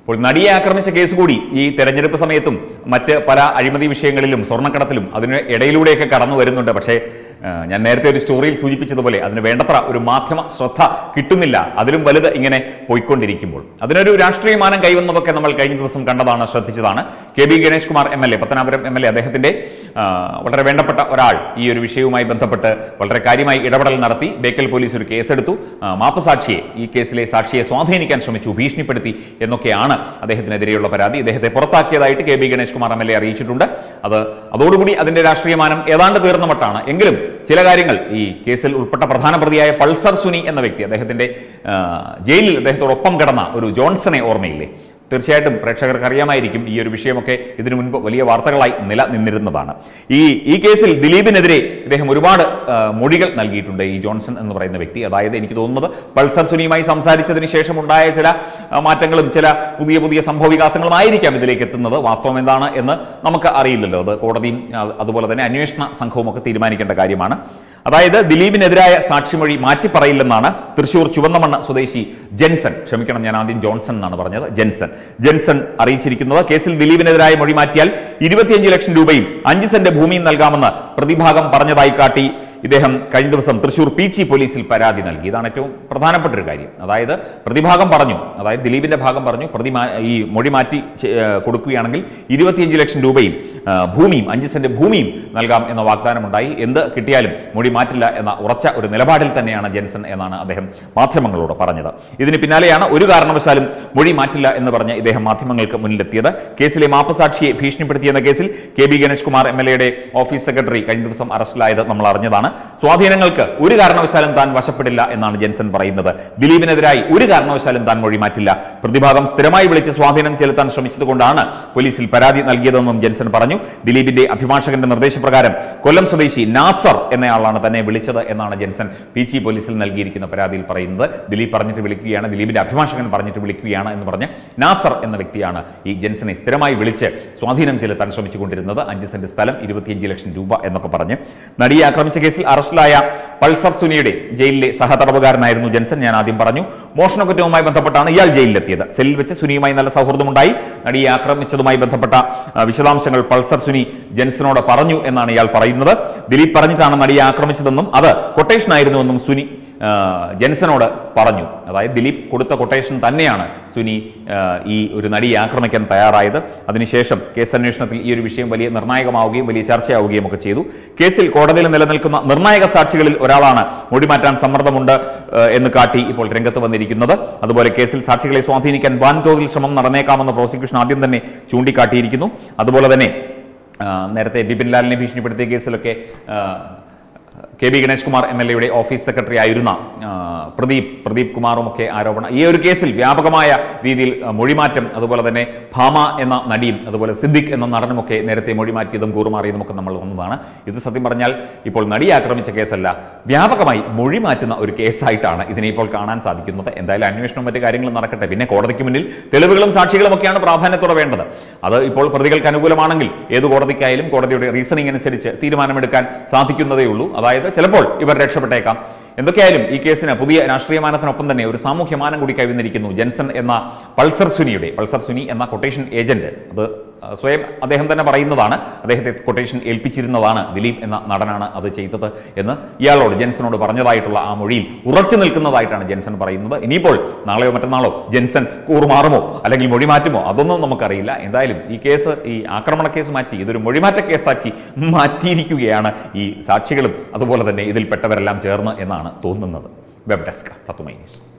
ഇപ്പോൾ നടിയെ ആക്രമിച്ച കേസ് കൂടി ഈ തെരഞ്ഞെടുപ്പ് സമയത്തും മറ്റ് പല അഴിമതി വിഷയങ്ങളിലും സ്വർണ്ണക്കടത്തിലും അതിന് ഇടയിലൂടെയൊക്കെ കടന്നു വരുന്നുണ്ട് പക്ഷേ ആ, ഞാൻ നേരത്തെ ഒരു സ്റ്റോറിയിൽ സൂചിപ്പിച്ചതുപോലെ അതിന് വേണ്ടത്ര ഒരു മാധ്യമ ശ്രദ്ധ കിട്ടുന്നില്ല അതിലും വലുത് ഇങ്ങനെ പോയിക്കൊണ്ടിരിക്കുമ്പോൾ അതിനൊരു രാഷ്ട്രീയ മാനം കൈവന്നതൊക്കെ നമ്മൾ കഴിഞ്ഞ ദിവസം കണ്ടതാണ് ശ്രദ്ധിച്ചതാണ് K B Ganesh Kumar M L A Pathanapuram M L A അദ്ദേഹത്തിന്റെ ആ, വളരെ വേണ്ടപ്പെട്ട ഒരാൾ ഈ ഒരു വിഷയവുമായി ബന്ധപ്പെട്ട് വളരെ കാര്യമായി ഇടപെടൽ നടത്തി ബേക്കൽ പോലീസ് ഒരു കേസെടുത്തു ആ, മാപ്പ് സാക്ഷിയെ ഈ കേസിലെ സാക്ഷിയെ സ്വാധീനിക്കാൻ ശ്രമിച്ചു ഭീഷണിപ്പെടുത്തി എന്നൊക്കെയാണ് അദ്ദേഹത്തിനെതിരെയുള്ള പരാതി ഇദ്ദേഹത്തെ പുറത്താക്കിയതായിട്ട് K B Ganesh Kumar M L A അറിയിച്ചിട്ടുണ്ട് അത് അതോടുകൂടി അതിന്റെ രാഷ്ട്രീയമാനം ഏതാണ്ട് തീർന്ന മട്ടാണ് എങ്കിലും ചില കാര്യങ്ങൾ ഈ കേസിൽ ഉൾപ്പെട്ട പ്രധാന പ്രതിയായ പൾസർ സുനി എന്ന വ്യക്തി അദ്ദേഹത്തിന്റെ ആ, ജയിലിൽ അദ്ദേഹത്തോടൊപ്പം കിടന്ന ഒരു ജോൺസനെ ഓർമ്മയില്ലേ തീർച്ചയായിട്ടും പ്രേക്ഷകർക്ക് അറിയാമായിരിക്കും ഈ ഒരു വിഷയമൊക്കെ ഇതിനു മുൻപ് വലിയ വാർത്തകളായി നിലനിന്നിരുന്നതാണ് ഈ ഈ കേസിൽ ദിലീപിനെതിരെ ഇദ്ദേഹം ഒരുപാട് ആ, മൊഴികൾ നൽകിയിട്ടുണ്ട് ഈ ജോൺസൺ എന്ന് പറയുന്ന വ്യക്തി അതായത് എനിക്ക് തോന്നുന്നത് പൾസർ സുനിയുമായി സംസാരിച്ചതിന് ശേഷം ഉണ്ടായ ചില ആ, മാറ്റങ്ങളും ചില പുതിയ പുതിയ സംഭവ വികാസങ്ങളും ആയിരിക്കാം ഇതിലേക്ക് എത്തുന്നത് വാസ്തവം എന്താണ് എന്ന് നമുക്ക് അറിയില്ലല്ലോ അത് കോടതിയും ആ, അതുപോലെ തന്നെ അന്വേഷണ സംഘവും ഒക്കെ തീരുമാനിക്കേണ്ട കാര്യമാണ് അതായത് ദിലീപിനെതിരായ സാക്ഷിമൊഴി മാറ്റി പറയില്ലെന്നാണ് തൃശൂർ ചുവന്നമണ്ണ സ്വദേശി ജെൻസൺ ക്ഷമിക്കണം ഞാൻ ആദ്യം ജോൺസൺ എന്നാണ് പറഞ്ഞത് ജെൻസൺ ജെൻസൺ അറിയിച്ചിരിക്കുന്നത് കേസിൽ ദിലീപിനെതിരായ മൊഴി മാറ്റിയാൽ ഇരുപത്തിയഞ്ച് ലക്ഷം രൂപയും അഞ്ച് സെന്റ് ഭൂമിയും നൽകാമെന്ന് പ്രതിഭാഗം പറഞ്ഞതായി കാട്ടി ഇദ്ദേഹം കഴിഞ്ഞ ദിവസം തൃശൂർ പീച്ചി പോലീസിൽ പരാതി നൽകി ഇതാണ് ഏറ്റവും പ്രധാനപ്പെട്ട ഒരു കാര്യം അതായത് പ്രതിഭാഗം പറഞ്ഞു അതായത് ദിലീപിന്റെ ഭാഗം പറഞ്ഞു പ്രതി മാ- ഈ മൊഴി മാറ്റി ചെ- ഏ, കൊടുക്കുകയാണെങ്കിൽ ഇരുപത്തിയഞ്ച് ലക്ഷം രൂപയും ആ, ഭൂമിയും അഞ്ച് സെന്റ് ഭൂമിയും നൽകാം എന്ന വാഗ്ദാനമുണ്ടായി എന്ത് കിട്ടിയാലും മൊഴി മാറ്റില്ല എന്ന ഉറച്ച ഒരു നിലപാടിൽ തന്നെയാണ് ജെൻസൺ എന്നാണ് അദ്ദേഹം മാധ്യമങ്ങളോട് പറഞ്ഞത് ഇതിന് പിന്നാലെയാണ് ഒരു കാരണവശാലും മൊഴി മാറ്റില്ല എന്ന് പറഞ്ഞ് ഇദ്ദേഹം മാധ്യമങ്ങൾക്ക് മുന്നിലെത്തിയത് കേസിലെ മാപ്പസാക്ഷിയെ ഭീഷണിപ്പെടുത്തിയെന്ന കേസിൽ K B Ganesh Kumar M L എയുടെ ഓഫീസ് സെക്രട്ടറി കഴിഞ്ഞ ദിവസം അറസ്റ്റിലായത് നമ്മൾ അറിഞ്ഞതാണ് സ്വാധീനങ്ങൾക്ക് ഒരു കാരണവശാലും താൻ വശപ്പെടില്ല എന്നാണ് ജെൻസൺ പറയുന്നത് ദിലീപിനെതിരായി ഒരു കാരണവശാലും താൻ മൊഴി മാറ്റില്ല പ്രതിഭാഗം സ്ഥിരമായി വിളിച്ച് സ്വാധീനം ചെലുത്താൻ ശ്രമിച്ചതുകൊണ്ടാണ് പോലീസിൽ പരാതി നൽകിയതെന്നും ജെൻസൺ പറഞ്ഞു ദിലീപിന്റെ അഭിഭാഷകന്റെ നിർദ്ദേശപ്രകാരം കൊല്ലം സ്വദേശി നാസർ എന്നയാളാണ് തന്നെ വിളിച്ചത് എന്നാണ് ജെൻസൺ പി ചി പോലീസിൽ നൽകിയിരിക്കുന്ന പരാതിയിൽ പറയുന്നത് ദിലീപ് പറഞ്ഞിട്ട് വിളിക്കുകയാണ് ദിലീപിന്റെ അഭിഭാഷകൻ പറഞ്ഞിട്ട് വിളിക്കുകയാണ് എന്ന് പറഞ്ഞ് നാസർ എന്ന വ്യക്തിയാണ് ഈ ജെൻസനെ സ്ഥിരമായി വിളിച്ച് സ്വാധീനം ചെലുത്താൻ ശ്രമിച്ചുകൊണ്ടിരുന്നത് അഞ്ച് സെന്റ് സ്ഥലം ഇരുപത്തിയഞ്ച് ലക്ഷം രൂപ എന്നൊക്കെ പറഞ്ഞ് നടിയെ ആക്രമിച്ച കേസിൽ അറസ്റ്റിലായ പൾസർ സുനിയുടെ ജയിലിലെ സഹതടവുകാരനായിരുന്നു ജെൻസൺ ഞാൻ ആദ്യം പറഞ്ഞു മോഷണക്കുറ്റവുമായി ബന്ധപ്പെട്ടാണ് ഇയാൾ ജയിലിലെത്തിയത് സെല്ലിൽ വെച്ച് സുനിയുമായി നല്ല സൗഹൃദമുണ്ടായി നടിയെ ആക്രമിച്ചതുമായി ബന്ധപ്പെട്ട ആ, വിശദാംശങ്ങൾ പൾസർ സുനി ജെൻസനോട് പറഞ്ഞു എന്നാണ് ഇയാൾ പറയുന്നത് ദിലീപ് പറഞ്ഞിട്ടാണ് നടിയെ ആക്രമിച്ചതെന്നും അത് കൊട്ടേഷൻ ആയിരുന്നുവെന്നും സുനി ആ, ജെൻസനോട് പറഞ്ഞു അതായത് ദിലീപ് കൊടുത്ത കൊട്ടേഷൻ തന്നെയാണ് സുനി ആ, ഈ ഒരു നടിയെ ആക്രമിക്കാൻ തയ്യാറായത് അതിനുശേഷം കേസ് അന്വേഷണത്തിൽ ഈ ഒരു വിഷയം വലിയ നിർണായകമാവുകയും വലിയ ചർച്ചയാവുകയും ഒക്കെ ചെയ്തു കേസിൽ കോടതിയിൽ നിലനിൽക്കുന്ന നിർണായക സാക്ഷികളിൽ ഒരാളാണ് മൊഴിമാറ്റാൻ സമ്മർദ്ദമുണ്ട് ആ, എന്ന് കാട്ടി ഇപ്പോൾ രംഗത്ത് വന്നിരിക്കുന്നത് അതുപോലെ കേസിൽ സാക്ഷികളെ സ്വാധീനിക്കാൻ വൻതോതിൽ ശ്രമം നടന്നേക്കാമെന്ന് പ്രോസിക്യൂഷൻ ആദ്യം തന്നെ ചൂണ്ടിക്കാട്ടിയിരിക്കുന്നു അതുപോലെ തന്നെ ആ, നേരത്തെ ബിപിൻ ലാലിനെ ഭീഷണിപ്പെടുത്തിയ കേസിലൊക്കെ ആ, K B Ganesh Kumar M L എയുടെ ഓഫീസ് സെക്രട്ടറി ആയിരുന്ന ആ, പ്രദീപ് പ്രദീപ് കുമാറും ഒക്കെ ആരോപണം ഈ ഒരു കേസിൽ വ്യാപകമായ രീതിയിൽ ആ, മൊഴിമാറ്റം അതുപോലെ തന്നെ ഭാമ എന്ന നടിയും അതുപോലെ സിദ്ദിഖ് എന്ന നടനുമൊക്കെ നേരത്തെ മൊഴിമാറ്റിയതും കൂറുമാറിയതും ഒക്കെ നമ്മൾ വന്നതാണ് ഇത് സത്യം പറഞ്ഞാൽ ഇപ്പോൾ നടിയെ ആക്രമിച്ച കേസല്ല വ്യാപകമായി മൊഴി മാറ്റുന്ന ഒരു കേസായിട്ടാണ് ഇതിനെ ഇപ്പോൾ കാണാൻ സാധിക്കുന്നത് എന്തായാലും അന്വേഷണവും മറ്റു കാര്യങ്ങളും നടക്കട്ടെ പിന്നെ കോടതിക്ക് മുന്നിൽ തെളിവുകളും സാക്ഷികളും ഒക്കെയാണ് പ്രാധാന്യത്തോടെ വേണ്ടത് അത് ഇപ്പോൾ പ്രതികൾക്ക് അനുകൂലമാണെങ്കിൽ ഏത് കോടതിക്കായാലും കോടതിയുടെ റീസണിംഗ് അനുസരിച്ച് തീരുമാനമെടുക്കാൻ സാധിക്കുന്നതേ ഉള്ളൂ അതായത് ചിലപ്പോൾ ഇവർ രക്ഷപ്പെട്ടേക്കാം എന്തൊക്കെയായാലും ഈ കേസിന് പുതിയ രാഷ്ട്രീയമാനത്തിനൊപ്പം തന്നെ ഒരു സാമൂഹ്യമാനം കൂടി കൈവന്നിരിക്കുന്നു ജെൻസൺ എന്ന പൾസർ സുനിയുടെ പൾസർ സുനി എന്ന കൊട്ടേഷൻ ഏജന്റ് അത് ആ, സ്വയം അദ്ദേഹം തന്നെ പറയുന്നതാണ് അദ്ദേഹത്തെ കൊട്ടേഷൻ ഏൽപ്പിച്ചിരുന്നതാണ് ദിലീപ് എന്ന നടനാണ് അത് ചെയ്തത് എന്ന് ഇയാളോട് ജെൻസനോട് പറഞ്ഞതായിട്ടുള്ള ആ മൊഴിയിൽ ഉറച്ചു നിൽക്കുന്നതായിട്ടാണ് ജെൻസൺ പറയുന്നത് ഇനിയിപ്പോൾ നാളെയോ മറ്റന്നാളോ ജെൻസൺ കൂറുമാറുമോ അല്ലെങ്കിൽ മൊഴി മാറ്റുമോ അതൊന്നും നമുക്കറിയില്ല എന്തായാലും ഈ കേസ് ഈ ആക്രമണ കേസ് മാറ്റി ഇതൊരു മൊഴിമാറ്റ കേസാക്കി മാറ്റിയിരിക്കുകയാണ് ഈ സാക്ഷികളും അതുപോലെ തന്നെ ഇതിൽപ്പെട്ടവരെല്ലാം ചേർന്ന് എന്നാണ് തോന്നുന്നത് വെബ് ഡെസ്ക് തത്തുമൈ ന്യൂസ്